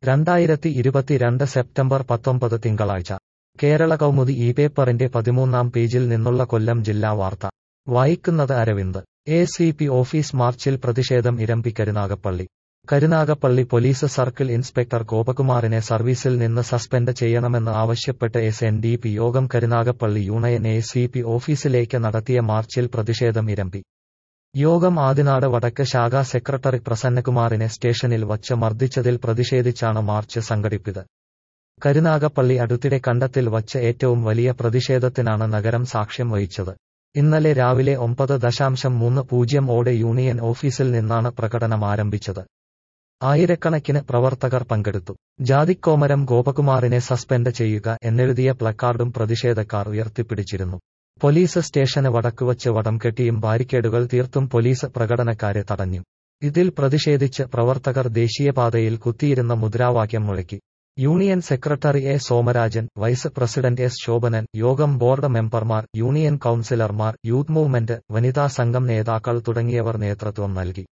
രണ്ടായിരത്തി ഇരുപത്തിരണ്ട് സെപ്റ്റംബർ പത്തൊമ്പത് തിങ്കളാഴ്ച കേരള കൗമുദി ഈ പേപ്പറിന്റെ പതിമൂന്നാം പേജിൽ നിന്നുള്ള കൊല്ലം ജില്ലാ വാർത്ത വായിക്കുന്നത് Aravind A C P office മാർച്ചിൽ പ്രതിഷേധം ഇരമ്പി Karunagappally Karunagappally police circle inspector ഗോപകുമാറിനെ സർവീസിൽ നിന്ന് സസ്പെൻഡ് ചെയ്യണമെന്ന് ആവശ്യപ്പെട്ട് എസ് എൻ ഡി പി യോഗം Karunagappally union A C P ഓഫീസിലേക്ക് നടത്തിയ മാർച്ചിൽ പ്രതിഷേധം ഇരമ്പി യോഗം ആദിനാട് വടക്ക് ശാഖാ സെക്രട്ടറി പ്രസന്നകുമാറിനെ സ്റ്റേഷനിൽ വച്ച് മർദ്ദിച്ചതിൽ പ്രതിഷേധിച്ചാണ് മാർച്ച് സംഘടിപ്പിച്ചത് കരുനാഗപ്പള്ളി അടുത്തിടെ കണ്ടത്തിൽ വച്ച് ഏറ്റവും വലിയ പ്രതിഷേധത്തിനാണ് നഗരം സാക്ഷ്യം വഹിച്ചത് ഇന്നലെ രാവിലെ ഒമ്പത് ദശാംശം മൂന്ന് പൂജ്യം ഓടെ യൂണിയൻ ഓഫീസിൽ നിന്നാണ് പ്രകടനം ആരംഭിച്ചത് ആയിരക്കണക്കിന് പ്രവർത്തകർ പങ്കെടുത്തു ജാതിക്കോമരം ഗോപകുമാറിനെ സസ്പെൻഡ് ചെയ്യുക എന്നെഴുതിയ പ്ലക്കാർഡും പ്രതിഷേധക്കാർ ഉയർത്തിപ്പിടിച്ചിരുന്നു പോലീസ് സ്റ്റേഷന് വടക്കുവച്ച് വടം കെട്ടിയും ബാരിക്കേഡുകൾ തീർത്തും പോലീസ് പ്രകടനക്കാരെ തടഞ്ഞു ഇതിൽ പ്രതിഷേധിച്ച് പ്രവർത്തകർ ദേശീയപാതയിൽ കുത്തിയിരുന്ന മുദ്രാവാക്യം മുഴക്കി union secretary A Somarajan vice president S Shobhanan യോഗം ബോർഡ് മെമ്പർമാർ യൂണിയൻ കൌൺസിലർമാർ യൂത്ത് മൂവ്മെന്റ് വനിതാ സംഘം നേതാക്കൾ തുടങ്ങിയവർ നേതൃത്വം നൽകി